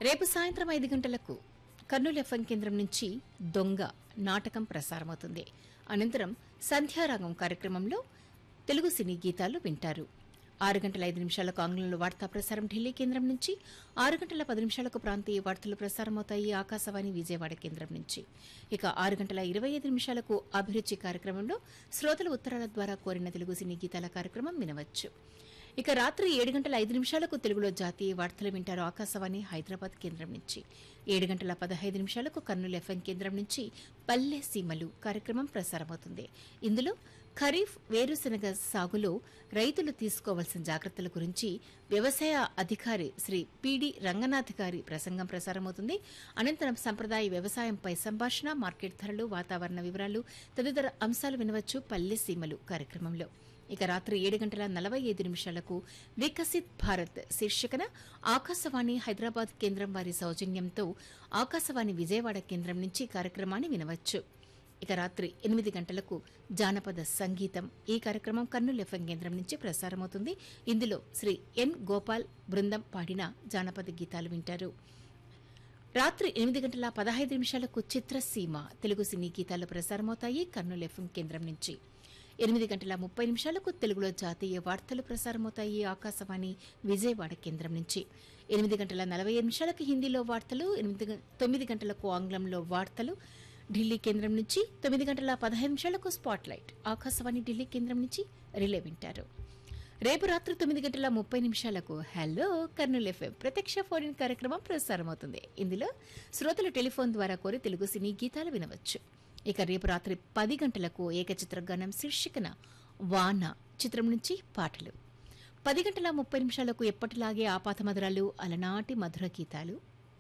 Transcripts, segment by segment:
రేపు సాయంత్రం ఐదు గంటలకు కర్నూలు ఎఫ్ఎం కేంద్రం నుంచి దొంగ నాటకం ప్రసారమవుతుంది అనంతరం సంధ్యారాగం కార్యక్రమంలో తెలుగు సినీ గీతాలు వింటారు ఆరు గంటల ఐదు నిమిషాలకు ఆంగ్లంలో వార్తా ప్రసారం ఢిల్లీ కేంద్రం నుంచి ఆరు గంటల పది నిమిషాలకు ప్రాంతీయ వార్తలు ప్రసారమవుతాయి ఆకాశవాణి విజయవాడ కేంద్రం నుంచి ఇక ఆరు గంటల ఇరవై ఐదు నిమిషాలకు అభిరుచి కార్యక్రమంలో శ్రోతల ఉత్తరాల ద్వారా కోరిన తెలుగు సినీ గీతాల కార్యక్రమం వినవచ్చు ఇక రాత్రి ఏడు గంటల ఐదు నిమిషాలకు తెలుగులో జాతీయ వార్తలు వింటారు ఆకాశవాణి హైదరాబాద్ కేంద్రం నుంచి ఏడు గంటల పదహైదు నిమిషాలకు కర్నూలు ఎఫ్ఎం కేంద్రం నుంచి పల్లె సీమలు కార్యక్రమం ప్రసారమవుతుంది ఇందులో ఖరీఫ్ వేరుశనగ సాగులో రైతులు తీసుకోవాల్సిన జాగ్రత్తల గురించి వ్యవసాయ అధికారి శ్రీ పిడి రంగనాథ్ గారి ప్రసంగం ప్రసారమవుతుంది అనంతరం సంప్రదాయ వ్యవసాయంపై సంభాషణ మార్కెట్ ధరలు వాతావరణ వివరాలు తదితర అంశాలు వినవచ్చు పల్లె సీమలు కార్యక్రమంలో ఇక రాత్రి ఏడు గంటల నలభై ఐదు నిమిషాలకు వికసిత్ భారత్ శీర్షికన ఆకాశవాణి హైదరాబాద్ కేంద్రం వారి సౌజన్యంతో ఆకాశవాణి విజయవాడ కేంద్రం నుంచి కార్యక్రమాన్ని వినవచ్చు ఇక రాత్రి ఎనిమిది గంటలకు జానపద సంగీతం ఈ కార్యక్రమం కర్నూలు ఎఫ్ఎం కేంద్రం నుంచి ప్రసారమవుతుంది ఇందులో శ్రీ ఎన్ గోపాల్ బృందం పాడిన జానపద గీతాలు వింటారు రాత్రి ఎనిమిది గంటల పదహైదు నిమిషాలకు చిత్రసీమ తెలుగు సినీ గీతాలు ప్రసారమవుతాయి కర్నూలు ఎఫ్ఎం కేంద్రం నుంచి ఎనిమిది గంటల ముప్పై నిమిషాలకు తెలుగులో జాతీయ వార్తలు ప్రసారమవుతాయి ఆకాశవాణి విజయవాడ కేంద్రం నుంచి ఎనిమిది గంటల నలభై ఐదు నిమిషాలకు హిందీలో వార్తలు ఎనిమిది గ- తొమ్మిది గంటలకు ఆంగ్లంలో వార్తలు ఢిల్లీ కేంద్రం నుంచి తొమ్మిది గంటల పదహైదు నిమిషాలకు స్పాట్ లైట్ ఆకాశవాణి ఢిల్లీ కేంద్రం నుంచి రిలే వింటారు రేపు రాత్రి తొమ్మిది గంటల ముప్పై నిమిషాలకు హలో కర్నూలు ఎఫ్ఎం ప్రత్యక్ష ఫోన్ ఇన్ కార్యక్రమం ప్రసారమవుతుంది ఇందులో శ్రోతలు టెలిఫోన్ ద్వారా కోరి తెలుగు సినీ గీతాలు వినవచ్చు ఇక రేపు రాత్రి పది గంటలకు ఏకచిత్ర గానం శీర్షికన వాన చిత్రం నుంచి పాటలు పది గంటల ముప్పై నిమిషాలకు ఎప్పటిలాగే ఆపాత మధురాలు అలనాటి మధుర గీతాలు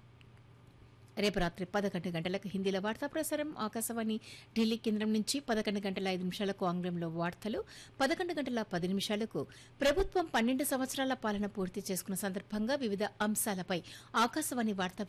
రేపు రాత్రి పదకొండు గంటలకు హిందీలో వార్తా ప్రసారం ఆకాశవాణి ఢిల్లీ కేంద్రం నుంచి పదకొండు గంటల ఐదు నిమిషాలకు ఆంగ్లంలో వార్తలు పదకొండు గంటల పది నిమిషాలకు ప్రభుత్వం పన్నెండు సంవత్సరాల పాలన పూర్తి చేసుకున్న సందర్భంగా వివిధ అంశాలపై ఆకాశవాణి వార్తా